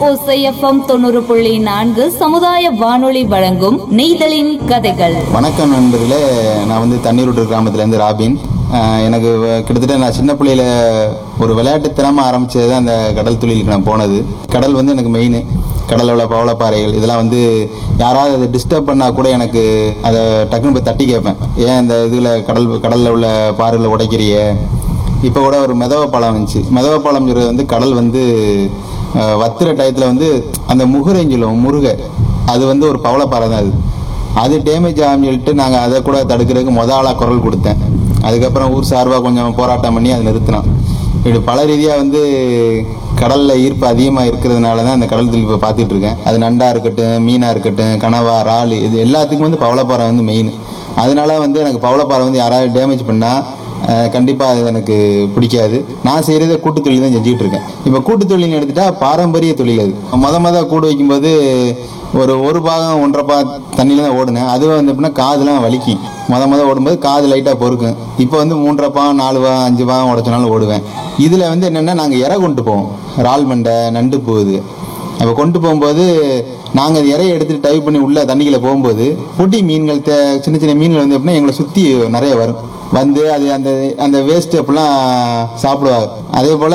ஓசை எஃப்எம் தொண்ணூறு புள்ளி நான்கு சமுதாய வானொலி வழங்கும் நெய்தலின் கதைகள் வணக்கம் நண்பர்களே நான் வந்து தண்ணீருட்டு கிராமத்துலேருந்து ராபின் ஆஹ் எனக்கு வ- கிட்டத்தட்ட நான் சின்ன பிள்ளையில ஒரு விளையாட்டு திறமை ஆரம்பிச்சது தான் அந்த கடல் தொழிலுக்கு நான் போனது கடல் வந்து எனக்கு மெயின் கடலில் உள்ள பவளப்பாறைகள் இதெல்லாம் வந்து யாராவது அதை டிஸ்டர்ப் பண்ணால் கூட எனக்கு அதை டக்குன்னு போய் தட்டி கேட்பேன் ஏன் இந்த இதில் கடல் கடலில் உள்ள பாறைகளை உடைக்கிறிய இப்போ கூட ஒரு மெதவ பழம் வந்துச்சு மெதவ பழம்ங்கிறது வந்து கடல் வந்து ஆஹ் வத்துற டயத்தில் வந்து அந்த முகுரெஞ்சிலும் முருக அது வந்து ஒரு பவளப்பாறை தான் அது அது டேமேஜ் ஆகும்னு சொல்லிட்டு நாங்கள் அதை கூட தடுக்கிறதுக்கு மொத ஆளாக குரல் கொடுத்தேன் அதுக்கப்புறம் ஊர் சார்பாக கொஞ்சம் போராட்டம் பண்ணி அதை நிறுத்தினோம் இப்படி பல ரீதியாக வந்து கடலில் ஈர்ப்பு அதிகமாக இருக்கிறதுனால தான் அந்த கடல் தொழில் இப்போ பார்த்துட்டு இருக்கேன் அது நண்டா இருக்கட்டும் மீனாக இருக்கட்டும் கனவா இறால் இது எல்லாத்துக்கும் வந்து பவளப்பாறை வந்து மெயின் அதனால வந்து எனக்கு பவளப்பாறை வந்து யாராவது டேமேஜ் பண்ணால் கண்டிப்பாக அது எனக்கு பிடிக்காது நான் செய்கிறத கூட்டு தொழில் தான் செஞ்சுட்டு இருக்கேன் இப்போ கூட்டு தொழில்னு எடுத்துட்டா பாரம்பரிய தொழில் அது மொத மொத கூடு வைக்கும்போது ஒரு ஒரு பாகம் ஒன்றரை பா தண்ணியில் தான் ஓடுனேன் அதுவும் வந்து எப்படின்னா காதுலாம் வலிக்கும் மொத மொத ஓடும்போது காது லைட்டாக பொறுக்கும் இப்போ வந்து மூன்றரை பா நாலு பா அஞ்சு பா உடச்சனாலும் ஓடுவேன் இதில் வந்து என்னென்னா நாங்கள் இறை கொண்டு போவோம் இறால் மண்டை நண்டு போகுது அப்போ கொண்டு போகும்போது நாங்கள் இறையை எடுத்துட்டு டைப் பண்ணி உள்ள தண்ணிக்குள்ள போகும்போது பொடி மீன்கள் தே சின்ன சின்ன மீன்கள் வந்து எப்படின்னா எங்களை சுற்றி நிறைய வரும் வந்து அது அந்த அந்த வேஸ்ட் அப்படிலாம் சாப்பிடுவாங்க அதே போல்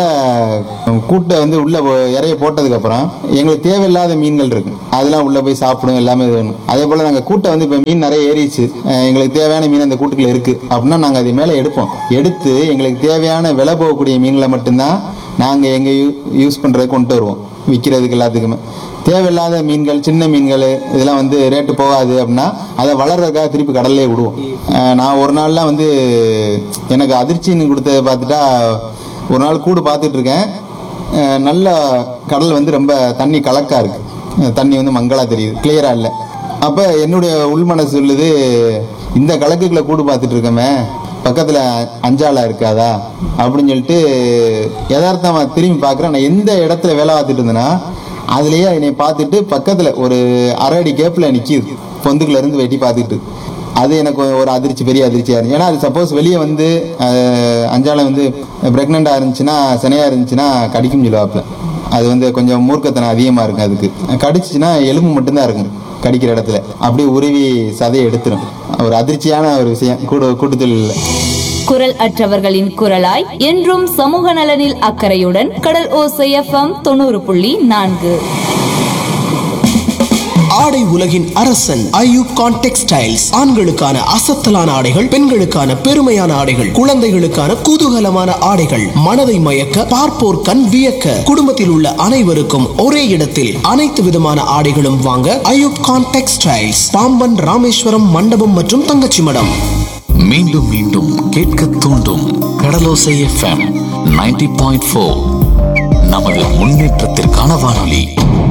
கூட்டை வந்து உள்ள போ- இறைய போட்டதுக்கப்புறம் எங்களுக்கு தேவையில்லாத மீன்கள் இருக்கு அதெல்லாம் உள்ள போய் சாப்பிடும் எல்லாமே இது வேணும் அதே போல் நாங்கள் கூட்டை வந்து இப்போ மீன் நிறைய ஏறிச்சு அஹ் எங்களுக்கு தேவையான மீன் அந்த கூட்டுக்குள்ள இருக்கு அப்படின்னா நாங்கள் அது மேலே எடுப்போம் எடுத்து எங்களுக்கு தேவையான விலை போகக்கூடிய மீன்களை மட்டும்தான் நாங்கள் எங்கள் யூ யூஸ் பண்ணுறதுக்கு கொண்டு வருவோம் விற்கிறதுக்கு எல்லாத்துக்குமே தேவையில்லாத மீன்கள் சின்ன மீன்கள் இதெல்லாம் வந்து ரேட்டு போகாது அப்படின்னா அதை வளர்றதுக்காக திருப்பி கடல்லே விடுவோம் அஹ் நான் ஒரு நாள்லாம் வந்து எனக்கு அதிர்ச்சின்னு கொடுத்ததை பார்த்துட்டா ஒரு நாள் கூடு பார்த்துட்டு இருக்கேன் அஹ் நல்ல கடல் வந்து ரொம்ப தண்ணி கலக்கா இருக்கு அஹ் தண்ணி வந்து மங்களா தெரியுது கிளியரா இல்லை அப்போ என்னுடைய உள்மனசு சொல்லுது இந்த கலக்குகளை கூடு பார்த்துட்டு இருக்கமே பக்கத்தில் அஞ்சாலா இருக்காதா அப்படின்னு சொல்லிட்டு யதார்த்தமா திரும்பி பார்க்குறேன் நான் எந்த இடத்துல வேலை பார்த்துட்டு இருந்தேன்னா அதுலேயே என்னை பார்த்துட்டு பக்கத்தில் ஒரு அரை அடி கேப்பில் நிற்கிது பொந்துக்குள்ள இருந்து வெட்டி பார்த்துட்டு அது எனக்கு ஒரு அதிர்ச்சி பெரிய அதிர்ச்சியாக இருந்துச்சு ஏன்னா அது சப்போஸ் வெளியே வந்து அஹ், அஞ்சாலை வந்து ப்ரெக்னெண்ட்டாக இருந்துச்சுன்னா சினையாக இருந்துச்சுன்னா கடிக்கும் சொல்லுவாப்புல அது வந்து கொஞ்சம் மூர்க்கத்தனம் அதிகமாக இருக்கும் அதுக்கு கடிச்சிச்சுன்னா எலும்பு மட்டும்தான் இருக்கும் கடிக்கிற இடத்துல அப்படியே உருவி சதையை எடுத்துரும் ஒரு அதிர்ச்சியான ஒரு விஷயம் கூடு கூட்டுத்தொழிலில் குரல் அற்றவர்களின் குரலாய் என்றும் சமூக நலனில் அக்கறையுடன் கடல் ஓசை எஃப்எம் தொண்ணூறு புள்ளி நான்கு ஆடை உலகின் அரசன் ஐயூகான் டெக்ஸ்டைல்ஸ் ஆண்களுக்கான அசத்தலான ஆடைகள் பெண்களுக்கான பெருமையான ஆடைகள் குழந்தைகளுக்கான குதூகலமான ஆடைகள் மனதை மயக்க பார்ப்போர் கண் வியக்க குடும்பத்தில் உள்ள அனைவருக்கும் ஒரே இடத்தில் அனைத்து விதமான ஆடைகளும் வாங்க ஐயூப்கான் டெக்ஸ்டைல்ஸ் பாம்பன் ராமேஸ்வரம் மண்டபம் மற்றும் தங்கச்சி மடம் மீண்டும் மீண்டும் கேட்க தூண்டும் Kadalosai FM ninety point four நமது முன்னேற்றத்திற்கான வானொலி